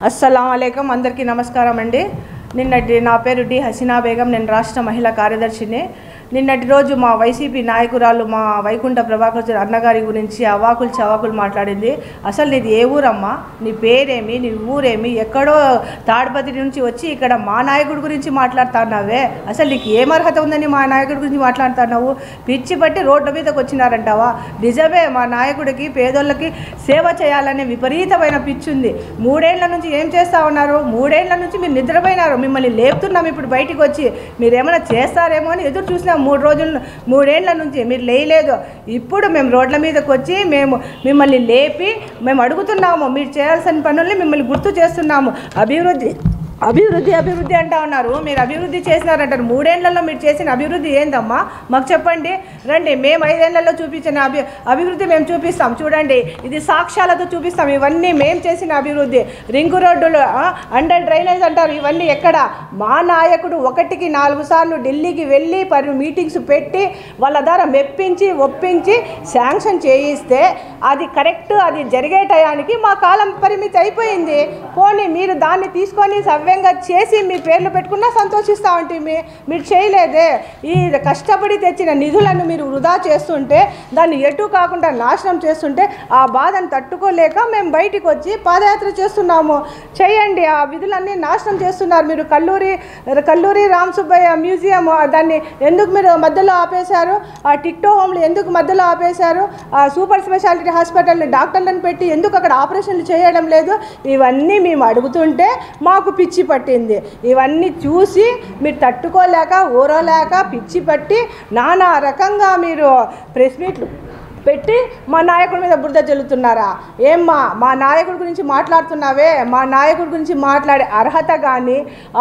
అస్సలం అయికం అందరికీ నమస్కారం అండి నిన్నటి నా పేరు డి హసీనా బేగం నేను రాష్ట్ర మహిళా కార్యదర్శిని నిన్నటి రోజు మా వైసీపీ నాయకురాలు మా వైకుంఠ ప్రభాకర్ అన్నగారి గురించి అవాకులు చవాకులు మాట్లాడింది అసలు నీది ఏ ఊరమ్మా నీ పేరేమి నీ ఊరేమి ఎక్కడో తాడిపత్రి నుంచి వచ్చి ఇక్కడ మా నాయకుడి గురించి మాట్లాడుతున్నావే అసలు నీకు ఏం అర్హత ఉందని మా నాయకుడి గురించి మాట్లాడుతున్నావు పిచ్చి పట్టి రోడ్ల మీదకి వచ్చినారంటావా నిజమే మా నాయకుడికి పేదోళ్ళకి సేవ చేయాలనే విపరీతమైన పిచ్చి ఉంది మూడేళ్ల నుంచి ఏం చేస్తా ఉన్నారు మూడేళ్ల నుంచి మీరు నిద్రపోయినారు మిమ్మల్ని లేపుతున్నాం ఇప్పుడు బయటికి వచ్చి మీరు ఏమైనా చేస్తారేమో అని ఎదురు చూసినాం మూడు రోజులు మూడేళ్ల నుంచి మీరు లేయలేదు ఇప్పుడు మేము రోడ్ల మీదకి వచ్చి మేము మిమ్మల్ని లేపి మేము అడుగుతున్నాము మీరు చేయాల్సిన పనుల్ని మిమ్మల్ని గుర్తు చేస్తున్నాము అభివృద్ధి అభివృద్ధి అభివృద్ధి అంటా ఉన్నారు మీరు అభివృద్ధి చేసినారంటారు మూడేళ్లలో మీరు చేసిన అభివృద్ధి ఏందమ్మా మాకు చెప్పండి రండి మేము ఐదేళ్లలో చూపించిన అభి అభివృద్ధి మేము చూపిస్తాం చూడండి ఇది సాక్ష్యాలతో చూపిస్తాం ఇవన్నీ మేము చేసిన అభివృద్ధి రింగు రోడ్డులు ఆ, అండర్ డ్రైనేజ్ అంటారు ఇవన్నీ ఎక్కడ మా నాయకుడు ఒకటికి నాలుగు సార్లు ఢిల్లీకి వెళ్ళి పరి మీటింగ్స్ పెట్టి వాళ్ళ ద్వారా మెప్పించి ఒప్పించి శాంక్షన్ చేయిస్తే అది కరెక్ట్ అది జరిగే టయానికి మా కాలం పరిమితి అయిపోయింది పోనీ మీరు దాన్ని తీసుకొని సవ్యంగా చేసి మీ పేర్లు పెట్టుకున్నా సంతోషిస్తా ఉంటే మీ మీరు చేయలేదే ఈ కష్టపడి తెచ్చిన నిధులను మీరు వృధా చేస్తుంటే దాన్ని ఎటు కాకుండా నాశనం చేస్తుంటే ఆ బాధను తట్టుకోలేక మేము బయటికి వచ్చి పాదయాత్ర చేస్తున్నాము చేయండి ఆ విధులన్నీ నాశనం చేస్తున్నారు మీరు కల్లూరి కల్లూరి రామ్ సుబ్బయ్య మ్యూజియం దాన్ని ఎందుకు మీరు మధ్యలో ఆపేశారు ఆ టిక్టో హోమ్లు ఎందుకు మధ్యలో ఆపేశారు ఆ సూపర్ స్పెషాలిటీ హాస్పిటల్ని డాక్టర్లను పెట్టి ఎందుకు అక్కడ ఆపరేషన్లు చేయడం లేదు ఇవన్నీ మేము అడుగుతుంటే మాకు పిచ్చి పట్టింది ఇవన్నీ చూసి మీరు తట్టుకోలేక ఊరలేక పిచ్చి పట్టి నానా రకంగా మీరు ప్రెస్ మీట్లు పెట్టి మా నాయకుడి మీద బురద జల్లుతున్నారా ఏమ్మా మా నాయకుడి గురించి మాట్లాడుతున్నావే మా నాయకుడి గురించి మాట్లాడే అర్హత కానీ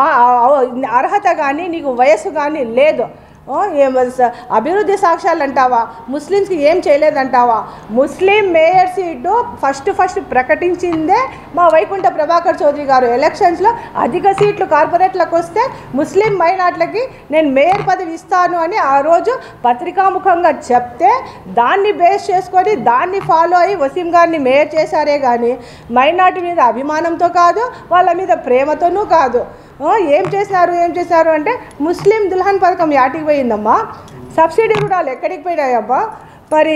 అర్హత కానీ నీకు వయసు కానీ లేదు ఓ, ఏం స- అభివృద్ధి సాక్ష్యాలు అంటావా ముస్లిమ్స్కి ఏం చేయలేదంటావా Muslim mayor seat first first ప్రకటించిందే మా వైకుంఠ ప్రభాకర్ చౌదరి గారు ఎలక్షన్స్లో అధిక సీట్లు కార్పొరేట్లకు వస్తే ముస్లిం మైనార్టీలకి నేను మేయర్ పదవి ఇస్తాను అని ఆ రోజు పత్రికాముఖంగా చెప్తే దాన్ని బేస్ చేసుకొని దాన్ని ఫాలో అయ్యి వసీం గారిని మేయర్ చేశారే కానీ మైనార్టీ మీద అభిమానంతో కాదు వాళ్ళ మీద ప్రేమతోనూ కాదు ఆ, ఏం చేసినారు ఏం చేసినారు అంటే ముస్లిం దుల్హన్ పథకం యాటికి పోయిందమ్మా సబ్సిడీ కూడా వాళ్ళు ఎక్కడికి పోయినాయబ్బా మరి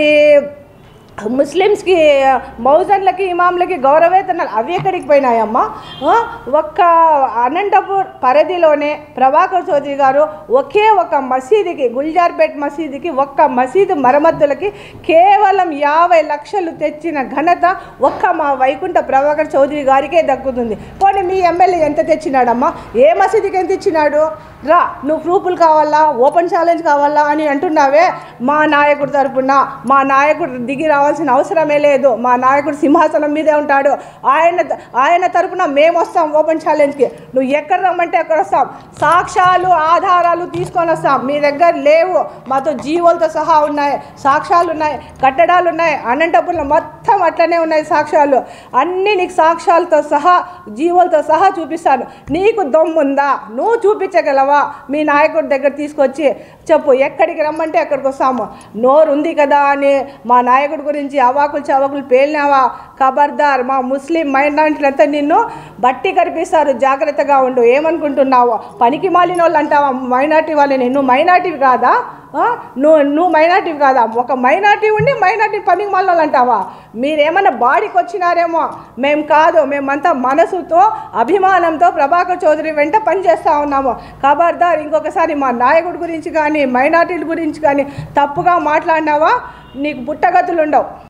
ముస్లిమ్స్కి మౌజన్లకి ఇమాంలకి గౌరవేతనాలు అవి ఎక్కడికి పోయినాయమ్మా ఆ, ఒక్క అనంతపూర్ పరిధిలోనే ప్రభాకర్ చౌదరి గారు ఒకే ఒక మసీదుకి గుల్జార్పేట్ మసీదుకి ఒక్క మసీదు మరమ్మతులకి కేవలం యాభై లక్షలు తెచ్చిన ఘనత ఒక్క మా వైకుంఠ ప్రభాకర్ చౌదరి గారికే దక్కుతుంది పోనీ మీ ఎమ్మెల్యే ఎంత తెచ్చినాడమ్మా ఏ మసీదుకి ఎంత ఇచ్చినాడు రా నువ్వు ప్రూఫ్లు కావాలా ఓపెన్ ఛాలెంజ్ కావాలా అని అంటున్నావే మా నాయకుడి తరపున మా నాయకుడు దిగి రావాల్సిన అవసరమే లేదు మా నాయకుడు సింహాసనం మీదే ఉంటాడు ఆయన ఆయన తరపున మేము వస్తాం ఓపెన్ ఛాలెంజ్కి నువ్వు ఎక్కడ రమ్మంటే అక్కడ వస్తాం సాక్ష్యాలు ఆధారాలు తీసుకొని వస్తాం మీ దగ్గర లేవు మాతో జీవోలతో సహా ఉన్నాయి సాక్ష్యాలు ఉన్నాయి కట్టడాలు ఉన్నాయి అనంతపురంలో మొత్తం అట్లనే ఉన్నాయి సాక్ష్యాలు అన్నీ నీకు సాక్ష్యాలతో సహా జీవోలతో సహా చూపిస్తాను నీకు దమ్ముందా నువ్వు చూపించగలవా మీ నాయకుడి దగ్గర తీసుకొచ్చి చెప్పు ఎక్కడికి రమ్మంటే అక్కడికి వస్తాము నోరు ఉంది కదా అని మా నాయకుడి గురించి అవాకులు చవాకులు పేలినావా ఖబర్దార్ మా ముస్లిం మైనార్టీలంతా నిన్ను బట్టి కనిపిస్తారు జాగ్రత్తగా ఉండు ఏమనుకుంటున్నావు పనికి మాలిన వాళ్ళు అంటావా మైనార్టీ వాళ్ళని నువ్వు మైనార్టీవి కాదా ఆ? నువ్వు నువ్వు మైనార్టీ కాదా ఒక మైనార్టీ ఉండి మైనార్టీ పనికి మాలిన వాళ్ళు అంటావా మీరేమన్నా బాడీకి వచ్చినారేమో మేము కాదు మేమంతా మనసుతో అభిమానంతో ప్రభాకర్ చౌదరి వెంట పనిచేస్తూ ఉన్నాము ఖబర్దార్ ఇంకొకసారి మా నాయకుడి గురించి కానీ మైనార్టీల గురించి కానీ తప్పుగా మాట్లాడినావా నీకు పుట్టగతులు ఉండవు